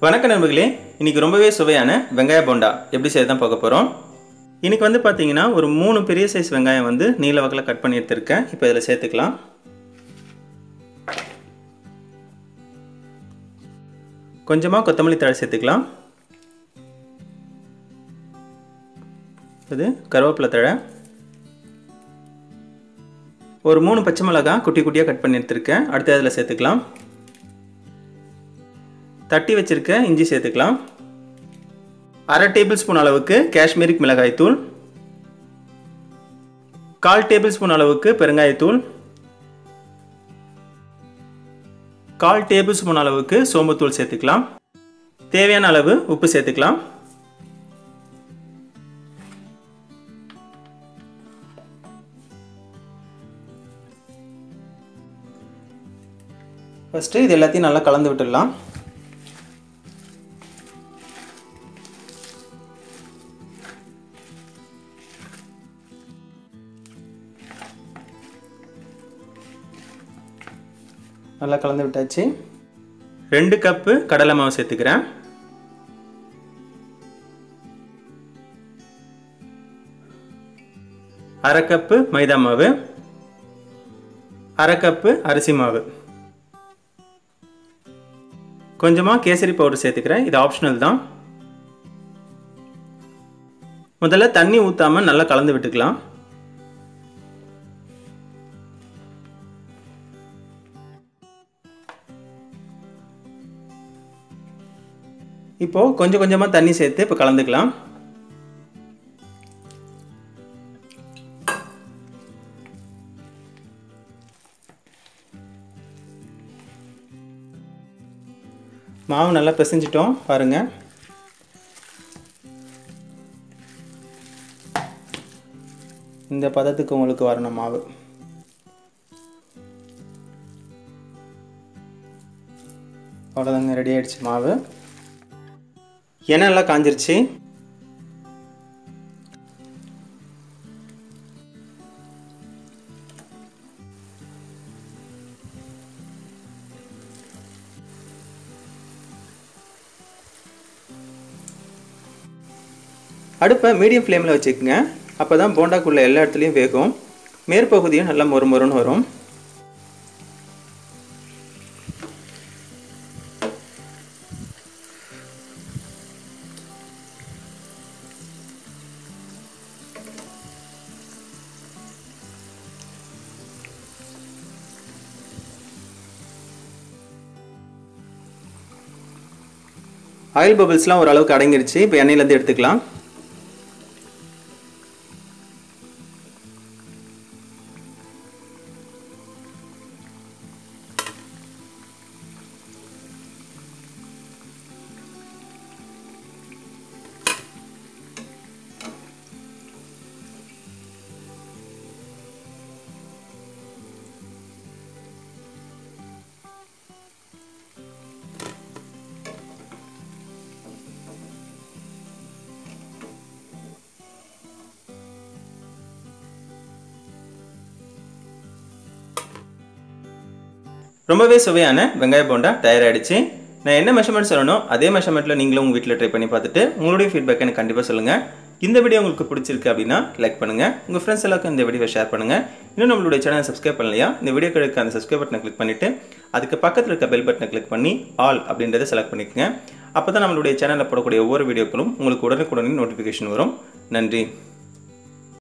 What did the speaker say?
வணக்க நண்பர்களே இன்னைக்கு ரொம்பவே சுவையான வெங்காய போண்டா எப்படி செய்ய தான் பார்க்க போகிறோம் இன்னைக்கு வந்து பார்த்தீங்கன்னா ஒரு மூணு பெரிய சைஸ் வெங்காயம் வந்து நீல வகையில் கட் பண்ணி எடுத்திருக்கேன் இப்போ இதில் சேர்த்துக்கலாம் கொஞ்சமாக கொத்தமல்லி தழை சேர்த்துக்கலாம் இது கருவேப்பிலை தழை ஒரு மூணு பச்சை மிளகாய் குட்டி குட்டியாக கட் பண்ணி எடுத்திருக்கேன் அடுத்து அதில் சேர்த்துக்கலாம் தட்டி வச்சிருக்க இஞ்சி சேர்த்துக்கலாம் அரை டேபிள் ஸ்பூன் அளவுக்கு காஷ்மீரிக் மிளகாய் தூள் கால் டேபிள் ஸ்பூன் அளவுக்கு பெருங்காயத்தூள் கால் டேபிள் ஸ்பூன் அளவுக்கு சோம்புத்தூள் சேர்த்துக்கலாம் தேவையான அளவு உப்பு சேர்த்துக்கலாம் ஃபஸ்ட்டு இது எல்லாத்தையும் நல்லா கலந்து விட்டுடலாம் நல்லா கலந்து விட்டாச்சு ரெண்டு கப்பு கடலை மாவு சேர்த்துக்கிறேன் அரை கப்பு மைதா மாவு அரை கப்பு அரிசி மாவு கொஞ்சமாக கேசரி பவுடர் சேர்த்துக்கிறேன் இது ஆப்ஷனல் தான் முதல்ல தண்ணி ஊற்றாமல் நல்லா கலந்து விட்டுக்கலாம் இப்போது கொஞ்சம் கொஞ்சமாக தண்ணி சேர்த்து இப்போ கலந்துக்கலாம் மாவு நல்லா பிசைஞ்சிட்டோம் பாருங்கள் இந்த பதத்துக்கு உங்களுக்கு வரணும் மாவு அவ்வளோதாங்க ரெடி ஆயிடுச்சு மாவு எண்ணெய் நல்லா காஞ்சிருச்சு அடுப்பை மீடியம் ஃப்ளேமில் வச்சுக்கோங்க அப்போ தான் போண்டாக்குள்ளே எல்லா இடத்துலையும் வேகும் மேற்பகுதியும் நல்லா மொறு மொறுன்னு வரும் ஆயில் பபிள்ஸ்லாம் ஓரளவுக்கு அடங்கிருச்சு இப்போ எண்ணெயிலேருந்து எடுத்துக்கலாம் ரொம்பவே சுவையான வெங்காய போண்டா தயாராகிடுச்சு நான் என்ன மெஷர்மெண்ட் சொல்லணும் அதே மெஷர்மெண்ட்டில் நீங்களும் உங்கள் வீட்டில் ட்ரை பண்ணி பார்த்துட்டு உங்களுடைய ஃபீட்பேக் எனக்கு கண்டிப்பாக சொல்லுங்கள் இந்த வீடியோ உங்களுக்கு பிடிச்சிருக்கு அப்படின்னா லைக் பண்ணுங்கள் உங்கள் ஃப்ரெண்ட்ஸ் எல்லாருக்கும் இந்த வீடியோ ஷேர் பண்ணுங்கள் இன்னும் நம்மளுடைய சேனலை சப்ஸ்கிரைப் பண்ணலையா இந்த வீடியோ கிடைக்க அந்த சப்ஸ்கிரைப் பட்டனை கிளிக் பண்ணிவிட்டு அதுக்கு பக்கத்தில் இருக்க பெல் பட்டனை கிளிக் பண்ணி ஆல் அப்படின்றத செலக்ட் பண்ணிக்கோங்க அப்போ தான் நம்மளுடைய சேனலில் போடக்கூடிய ஒவ்வொரு வீடியோக்களும் உங்களுக்கு உடனுக்குடனே நோட்டிஃபிகேஷன் வரும் நன்றி